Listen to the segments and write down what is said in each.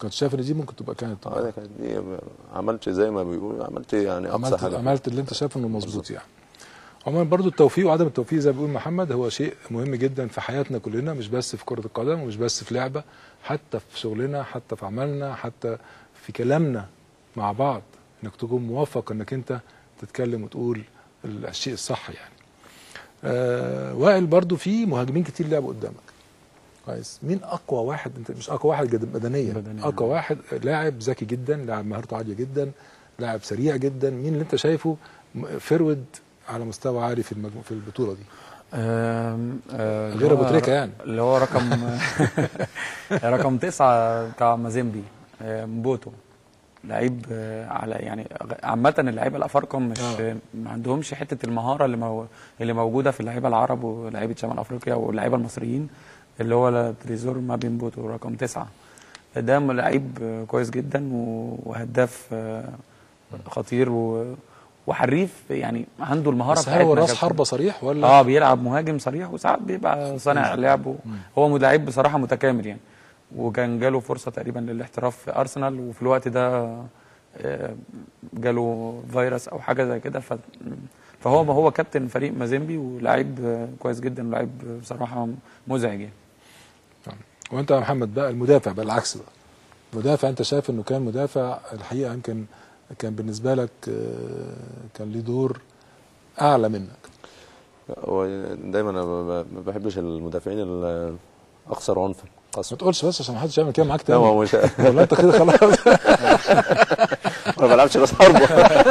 كنت شايف ان دي ممكن تبقى كانت اه ده كانت دي عملت زي ما بيقولوا عملت يعني اقصى عملت حاجه عملت اللي انت شايفه انه مظبوط يعني عموما برضو التوفيق وعدم التوفيق زي ما بيقول محمد هو شيء مهم جدا في حياتنا كلنا مش بس في كرة القدم ومش بس في لعبة حتى في شغلنا حتى في عملنا حتى في كلامنا مع بعض انك تكون موفق انك انت تتكلم وتقول الشيء الصح يعني آه وائل برضو في مهاجمين كتير لعبوا قدامك كويس مين اقوى واحد انت مش اقوى واحد جد- بدنيا بدنياً. اقوى واحد لاعب ذكي جدا لاعب مهارته عاليه جدا لاعب سريع جدا مين اللي انت شايفه م- فرود على مستوى عالي في المجمو... في البطوله دي آم، آه، اللي غير هو أبو تريكة يعني. اللي هو رقم رقم تسعة بتاع مازيمبي آه، مبوتو لعيب آه، على يعني عامة اللعيبة الأفارقة مش آه. ما عندهمش حتة المهارة اللي مو اللي موجودة في اللعيبة العرب ولاعيبة شمال أفريقيا واللعيبة المصريين اللي هو تريزور مابي مبوتو رقم تسعة ده لعيب آه، كويس جدا و- وهداف آه، خطير و- وحريف يعني عنده المهارة بس هل هو بتاعتنا راس كابتن. حربه صريح ولا اه بيلعب مهاجم صريح وساعات بيبقى صانع لعب و- هو لعيب بصراحه متكامل يعني وكان جاله فرصه تقريبا للاحتراف في ارسنال وفي الوقت ده آه، جاله فيروس او حاجه زي كده ف فهو هو كابتن فريق مازيمبي ولاعيب آه، كويس جدا ولاعيب بصراحه مزعج يعني وانت يا محمد بقى المدافع بقى العكس بقى مدافع انت شايف انه كان مدافع الحقيقه يمكن كان بالنسبه لك آه، كان ليه دور اعلى منك هو دايما انا ما ما بحبش المدافعين الاكثر عنفا ما قسوه تقولش بس عشان ما حدش يعمل كده معاك لا تاني ما هو مش ولا انت كده خلاص ما بلعبش راس حربه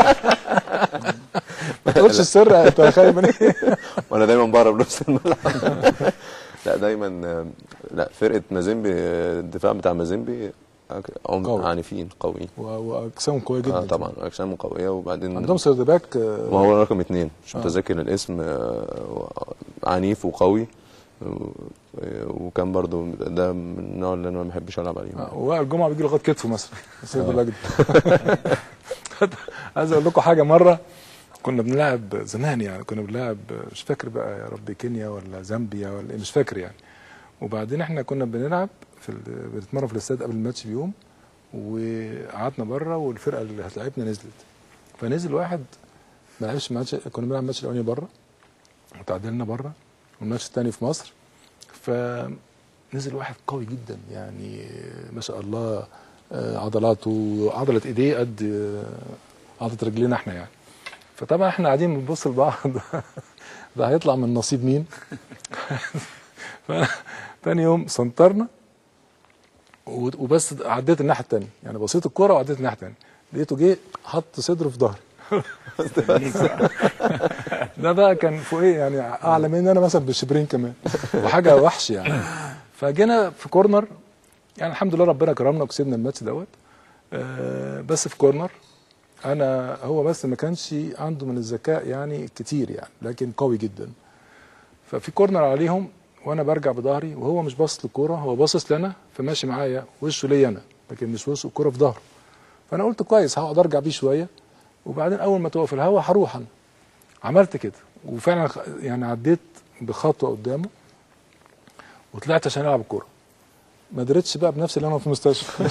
ما تقولش السر انت خايف من ايه وانا دايما بهرب نفس الملعب لا دايما لا فرقه مازيمبي الدفاع بتاع مازيمبي هم قوي. عنيفين قويين و- واجسامهم قويه جدا اه طبعا اجسامهم قويه وبعدين عندهم سيرد باك ما آه، هو رقم اتنين مش آه. متذكر الاسم آه، عنيف وقوي و- وكان برضو ده من النوع اللي انا ما بحبش العب عليه آه، وائل الجمعه بيجي لغايه كتفه مثلا السيرد باك ده. عايز اقول لكم حاجه مره كنا بنلعب زمان يعني كنا بنلعب مش فاكر بقى يا رب كينيا ولا زامبيا ولا إيه، مش فاكر يعني وبعدين احنا كنا بنلعب في ال- بنتمرن في الاستاد قبل الماتش بيوم وقعدنا بره والفرقه اللي هتلعبنا نزلت فنزل واحد ما لعبش ماتش كنا بنلعب الماتش الاولاني بره وتعادلنا بره والماتش الثاني في مصر فنزل واحد قوي جدا يعني ما شاء الله آه، عضلاته عضله ايديه قد آه، عضله رجلينا احنا يعني فطبعا احنا قاعدين بنبص لبعض ده هيطلع من نصيب مين فتاني يوم سنطرنا و- وبس عديت الناحيه الثانيه يعني بصيت الكوره وعديت الناحيه الثانيه لقيته جه حط صدره في ظهري ده بقى كان فوقيه يعني اعلى مني انا مثلا بشبرين كمان وحاجه وحش يعني فجينا في كورنر يعني الحمد لله ربنا كرمنا وكسبنا الماتش دوت آه، بس في كورنر انا هو بس ما كانش عنده من الذكاء يعني كتير يعني لكن قوي جدا ففي كورنر عليهم وانا برجع بظهري وهو مش باصص للكوره هو باصص لنا فماشي معايا وشه ليا انا لكن مش وشه الكوره في ظهره فانا قلت كويس هقعد ارجع بيه شويه وبعدين اول ما تقف الهوا هروح انا عملت كده وفعلا خ- يعني عديت بخطوه قدامه وطلعت عشان العب الكوره ما دريتش بقى بنفسي اللي انا في المستشفى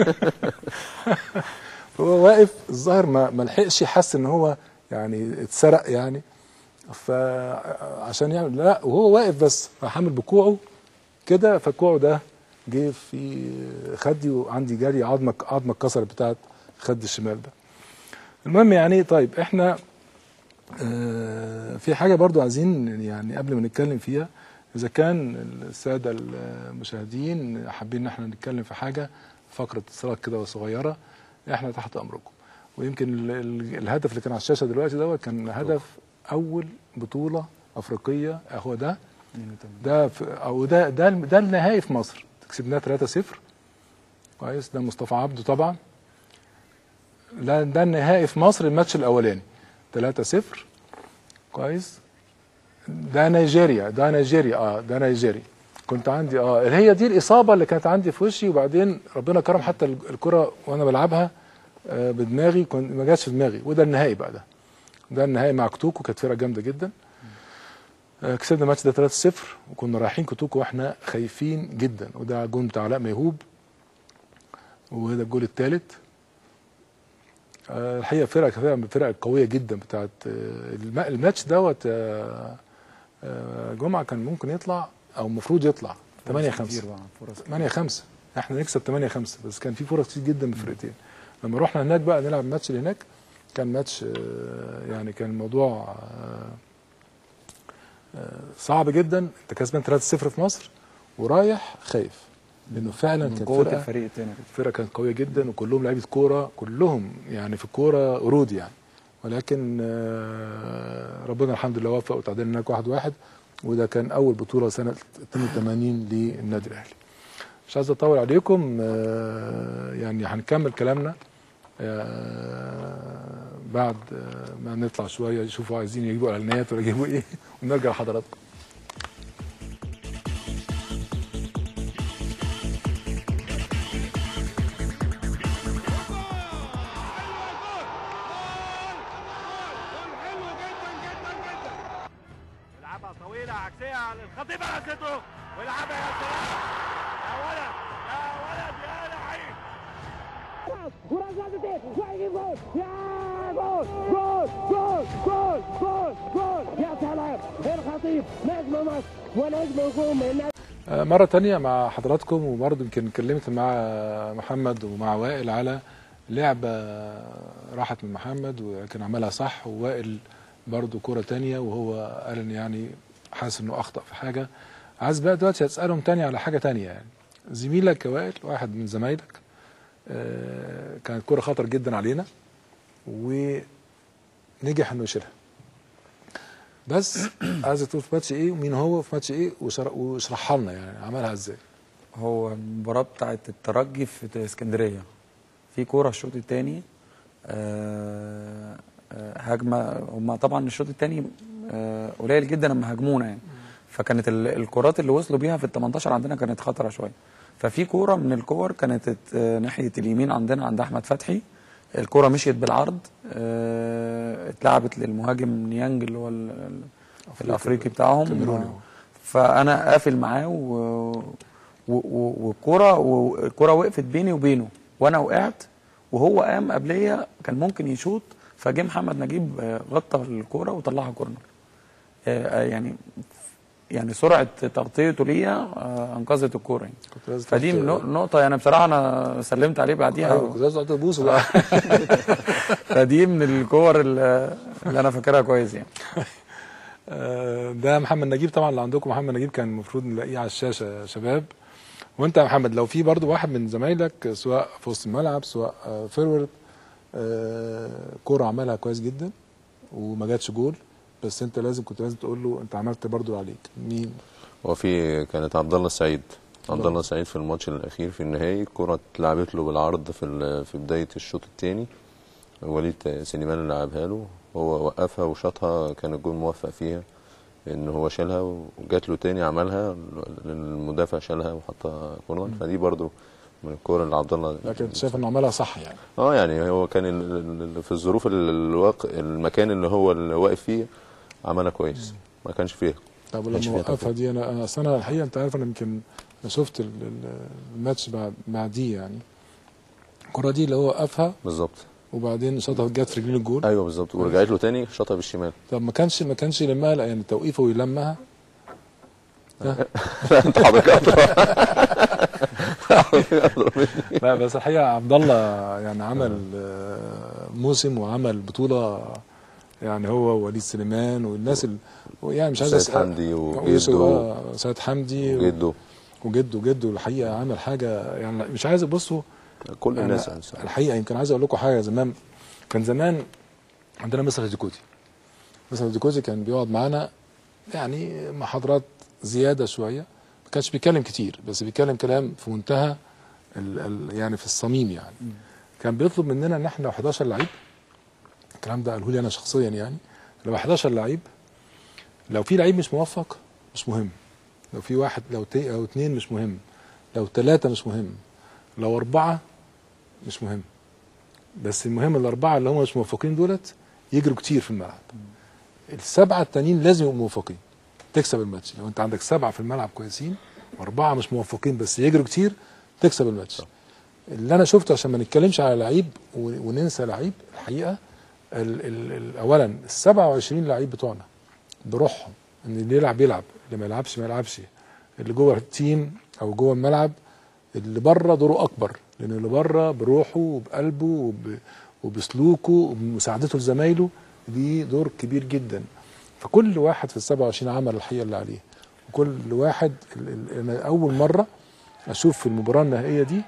فهو واقف الظاهر ما ما لحقش حس ان هو يعني اتسرق يعني فعشان يعمل لا وهو واقف بس حامل بكوعه كده فكوعه ده جه في خدي وعندي جالي عظمه عظمه اتكسرت بتاعت خد الشمال ده المهم يعني طيب احنا آه، في حاجه برضو عايزين يعني قبل ما نتكلم فيها اذا كان الساده المشاهدين حابين ان احنا نتكلم في حاجه فقره اتصالات كده صغيره احنا تحت امركم ويمكن ال- ال- الهدف اللي كان على الشاشه دلوقتي دوت كان هدف اول بطوله افريقيه هو ده ده في او ده ده ده النهائي في مصر كسبناه 3-0 كويس ده مصطفى عبده طبعا لا ده النهائي في مصر الماتش الاولاني 3-0 كويس ده نيجيريا ده نيجيريا اه ده نيجيريا كنت عندي اه هي دي الاصابه اللي كانت عندي في وشي وبعدين ربنا كرم حتى ال- الكره وانا بلعبها آه بدماغي كنت ما جاتش في دماغي وده النهائي بقى ده ده النهائي مع كتوكو كانت فرقه جامده جدا آه كسبنا الماتش ده 3-0 وكنا رايحين كتوكو واحنا خايفين جدا وده جون بتاع علاء ميهوب وده الجول الثالث الحقيقه فرقه فرقه من الفرق القويه جدا بتاعت آه، الم- الماتش دوت آه، آه، جمعه كان ممكن يطلع او المفروض يطلع 8 5 كتير بقى فرص 8 5 احنا نكسب 8 5 بس كان في فرص كتير جدا من الفرقتين لما رحنا هناك بقى نلعب الماتش اللي هناك كان ماتش آه، يعني كان الموضوع آه، آه، صعب جدا انت كسبان 3-0 في مصر ورايح خايف لانه فعلا من كانت قوه فرقه الفريق التاني فرقه كانت قويه جدا وكلهم لعيبه كوره كلهم يعني في الكوره قرود يعني ولكن آه، ربنا الحمد لله وفق وتعادلنا هناك واحد واحد وده كان اول بطوله سنه 82 للنادي الاهلي مش عايز اطول عليكم آه، يعني هنكمل كلامنا آه، بعد آه، ما نطلع شويه يشوفوا عايزين يجيبوا اعلانات ولا يجيبوا ايه ونرجع لحضراتكم يلعبها طويلة عكسية على الخطيب مسته ويلعبها يا سلام يا ولد يا ولد يا لعيب ورجعت تاني وهيجيب جول يا جول جول جول جول جول جول يا سلام الخطيب نجم مصر ونجم هجوم النادي آه، مرة تانية مع حضراتكم وبرضه يمكن اتكلمت مع محمد ومع وائل على لعبة راحت من محمد ولكن عملها صح ووائل برضه كرة تانية وهو قال ان يعني حاسس انه اخطأ في حاجة عايز بقى دلوقتي اسألهم تاني على حاجة تانية يعني زميلك يا وائل واحد من زمايلك آه، كانت كرة خطر جدا علينا ونجح انه يشيلها بس عايز تقول في ماتش ايه ومين هو في ماتش ايه وشر- واشرحها لنا يعني عملها ازاي هو المباراة بتاعت الترجي في اسكندرية في كورة الشوط الثاني هجمة هما طبعا الشوط الثاني قليل جدا لما هاجمونا يعني فكانت ال- الكرات اللي وصلوا بيها في ال 18 عندنا كانت خطرة شوية ففي كورة من الكور كانت ات- آه، ناحية اليمين عندنا عند أحمد فتحي الكرة مشيت بالعرض آه، اتلعبت للمهاجم نيانج اللي هو ال- ال- الأفريقي بتاعهم كاميروني هو. فأنا قافل معاه و... و- و- والكرة والكرة وقفت بيني وبينه وانا وقعت وهو قام قبليه كان ممكن يشوط فجه محمد نجيب آه، غطى الكرة وطلعها كورنر آه، آه، يعني يعني سرعة تغطيته ليا آه، انقذت الكورة يعني كنت لازم فدي تحط- من نقطة يعني بصراحة أنا سلمت عليه بعديها ايوه كنت لازم تحط بوسه بقى فدي من الكور اللي اللي أنا فاكرها كويس يعني آه، ده محمد نجيب طبعا اللي عندكم محمد نجيب كان المفروض نلاقيه على الشاشه يا شباب وانت يا محمد لو في برضو واحد من زمايلك سواء في وسط الملعب سواء آه، فيرورد آه، كوره عملها كويس جدا وما جاتش جول بس انت لازم كنت لازم تقول له انت عملت برضو اللي عليك مين هو في كانت عبد الله السعيد عبد الله السعيد في الماتش الاخير في النهائي الكره اتلعبت له بالعرض في ال- في بدايه الشوط الثاني وليد سليمان اللي لعبها له هو وقفها وشاطها كان الجول موفق فيها ان هو شالها وجات له تاني عملها المدافع شالها وحطها كورنر فدي برضو من الكوره اللي عبد الله لكن انت شايف انه عملها صح يعني اه يعني هو كان ال- ال- في الظروف ال- الواقع المكان اللي هو اللي واقف فيه عملها كويس ما كانش فيه طب كانش ولما فيها وقفها توفيق. دي انا انا اصل انا الحقيقه انت عارف انا يمكن انا شفت ال- ال- الماتش بعد بعديه يعني الكره دي اللي هو وقفها بالظبط وبعدين شاطها جت في رجلين الجول ايوه بالظبط ورجعت له تاني شاطها بالشمال طب ما كانش ما كانش يلمها لا يعني توقيفه ويلمها انت حضرتك أدرى. لا بس الحقيقه عبد الله يعني عمل آه، موسم وعمل بطوله يعني هو ووليد سليمان والناس ال... يعني مش عايز سيد أسأل- حمدي ويوسف، وجده آه، سيد حمدي و- وجده وجده جده الحقيقه عمل حاجه يعني مش عايز بصوا كل الناس أنا يعني الحقيقه يمكن عايز اقول لكم حاجه زمان كان زمان عندنا مستر هديكوتي مستر هديكوتي كان بيقعد معانا يعني محاضرات زياده شويه ما كانش بيتكلم كتير بس بيتكلم كلام في منتهى ال ال يعني في الصميم يعني كان بيطلب مننا ان احنا لو 11 لعيب الكلام ده قاله لي انا شخصيا يعني لو 11 لعيب لو في لعيب مش موفق مش مهم لو في واحد لو تي او اتنين مش مهم لو ثلاثة مش مهم لو أربعة مش مهم بس المهم الأربعة اللي هم مش موفقين دولت يجروا كتير في الملعب السبعة التانيين لازم يبقوا موفقين تكسب الماتش لو أنت عندك سبعة في الملعب كويسين وأربعة مش موفقين بس يجروا كتير تكسب الماتش اللي انا شفته عشان ما نتكلمش على لعيب و- وننسى لعيب الحقيقه ال ال ال اولا ال 27 لعيب بتوعنا بروحهم ان اللي يلعب يلعب اللي ما يلعبش ما يلعبش اللي جوه التيم او جوه الملعب اللي بره دوره اكبر لان اللي بره بروحه وبقلبه وب وبسلوكه وبمساعدته لزمايله دي دور كبير جدا فكل واحد في ال 27 عمل الحقيقه اللي عليه وكل واحد ال- ال- انا اول مره اشوف في المباراه النهائيه دي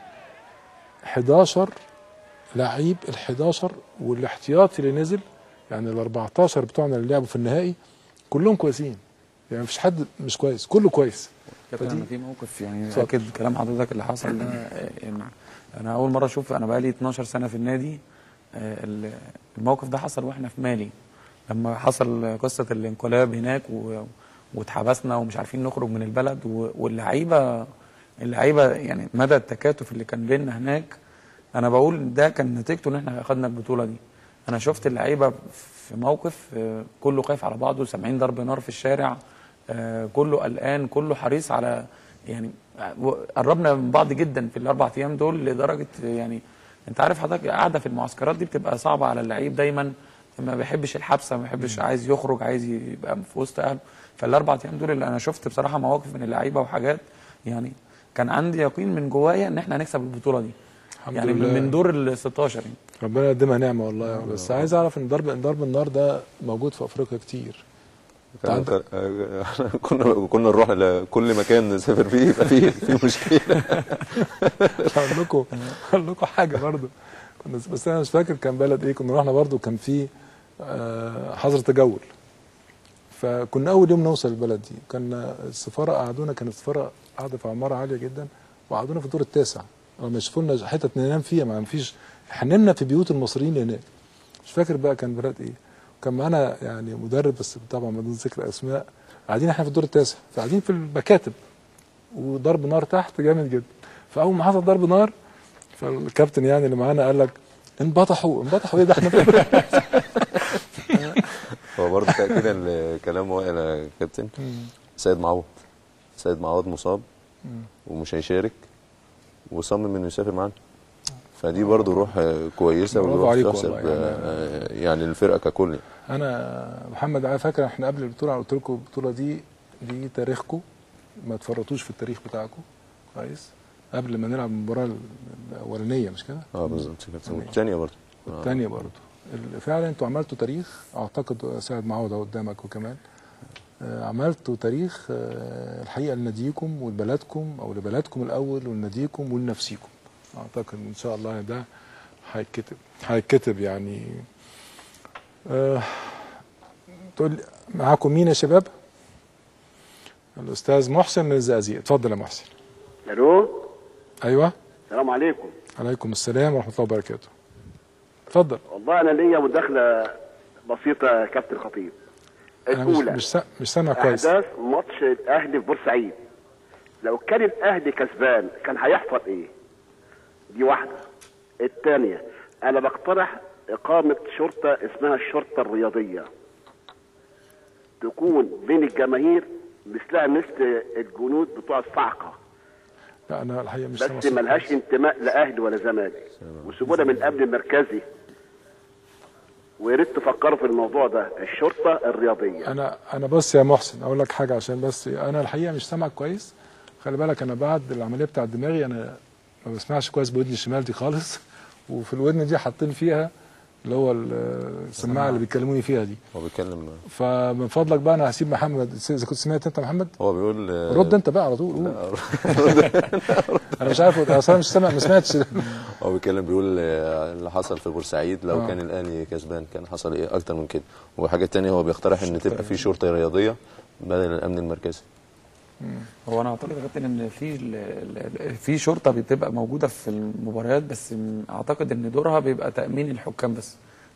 11 لعيب ال 11 والاحتياطي اللي نزل يعني ال 14 بتوعنا اللي لعبوا في النهائي كلهم كويسين يعني مفيش حد مش كويس كله كويس كابتن فدي- انا في موقف يعني اتفضل. اكيد كلام حضرتك اللي حصل ده آه، يعني انا اول مره اشوف انا بقالي 12 سنه في النادي آه، ال- الموقف ده حصل واحنا في مالي لما حصل قصه الانقلاب هناك و- واتحبسنا ومش عارفين نخرج من البلد و- واللعيبه اللعيبه يعني مدى التكاتف اللي كان بيننا هناك انا بقول ده كان نتيجته ان احنا اخدنا البطوله دي انا شفت اللعيبه في موقف آه، كله خايف على بعضه سامعين ضرب نار في الشارع آه، كله قلقان كله حريص على يعني آه، قربنا من بعض جدا في الاربع ايام دول لدرجه آه، يعني انت عارف حضرتك قاعده في المعسكرات دي بتبقى صعبه على اللعيب دايما ما بيحبش الحبسه ما بيحبش عايز يخرج عايز يبقى في وسط اهله فالاربع ايام دول اللي انا شفت بصراحه مواقف من اللعيبه وحاجات يعني كان عندي يقين من جوايا ان احنا هنكسب البطوله دي الحمد يعني لله. من دور ال 16 يعني ربنا يقدمها نعمه والله بس عايز اعرف ان ضرب ضرب النار ده موجود في افريقيا كتير كان- عندك- كان- كنا كنا نروح لكل مكان نسافر فيه يبقى فيه فيه مشكله اقول لكم اقول لكم حاجه برضو كنا بس انا مش فاكر كان بلد ايه كنا رحنا برضو كان في آه، حظر تجول فكنا اول يوم نوصل البلد دي كان السفاره قعدونا كانت السفاره قاعده في عماره عاليه جدا وقعدونا في الدور التاسع لما يشوفوا لنا حتت ننام فيها ما فيش حنمنا في بيوت المصريين هناك مش فاكر بقى كان بلد ايه كان معانا يعني مدرب بس طبعا بدون ذكر اسماء قاعدين احنا في الدور التاسع فقاعدين في المكاتب وضرب نار تحت جامد جدا فاول ما حصل ضرب نار فالكابتن يعني اللي معانا قال لك انبطحوا انبطحوا ايه ده احنا في الدور التاسع. هو برضه تاكيدا لكلام وائل يا كابتن سيد معوض سيد معوض مصاب ومش هيشارك وصمم انه يسافر معانا فدي برضه روح آه، كويسه برافو وروح عليكم تحسب والله، آه، يعني الفرقه ككل انا محمد عارف فاكر احنا قبل البطوله أنا قلت لكم البطوله دي دي تاريخكم ما تفرطوش في التاريخ بتاعكم كويس قبل ما نلعب المباراه الاولانيه مش كده اه بالظبط كابتن والثانيه برضه آه. الثانيه برضه ال- فعلا انتوا عملتوا تاريخ اعتقد سيد معوض اهو قدامك وكمان آه، عملتوا تاريخ آه، الحقيقه لناديكم ولبلدكم او لبلدكم الاول ولناديكم ولنفسيكم اعتقد ان شاء الله ده هيتكتب هيتكتب يعني آه، تقول لي معاكم مين يا شباب؟ الاستاذ محسن من الزقازيق اتفضل يا محسن الو ايوه السلام عليكم عليكم السلام ورحمه الله وبركاته اتفضل والله انا ليا مداخله بسيطه يا كابتن خطيب انا مش الاولى مش, سا... مش سامع كويس احداث ماتش الاهلي في بورسعيد لو كان الاهلي كسبان كان هيحصل ايه دي واحده الثانيه انا بقترح اقامه شرطه اسمها الشرطه الرياضيه تكون بين الجماهير مثلها مثل الجنود بتوع الصعقه لا انا الحقيقه مش سامع بس صوت ملهاش كويس. انتماء لاهلي ولا زمالك وسيبونا من قبل المركزي ويا ريت تفكروا في الموضوع ده الشرطه الرياضيه انا انا بص يا محسن اقول لك حاجه عشان بس انا الحقيقه مش سامعك كويس خلي بالك انا بعد العمليه بتاعت دماغي انا ما بسمعش كويس بودني الشمال دي خالص وفي الودن دي حاطين فيها اللي هو ال- السماعه اللي بيكلموني فيها دي هو بيتكلم فمن فضلك بقى انا هسيب محمد اذا كنت سمعت انت محمد هو بيقول آه، رد انت بقى على طول قول انا مش عارف اصلا مش سامع ما سمعتش هو بيتكلم بيقول آه، اللي حصل في بورسعيد لو آه. كان الاهلي كسبان كان حصل ايه اكتر من كده وحاجه تانية هو بيقترح ان تبقى في شرطه رياضيه بدل الامن المركزي هو انا اعتقد يا كابتن ان في ال- ال- ال- في شرطه بتبقى موجوده في المباريات بس م- اعتقد ان دورها بيبقى تامين الحكام بس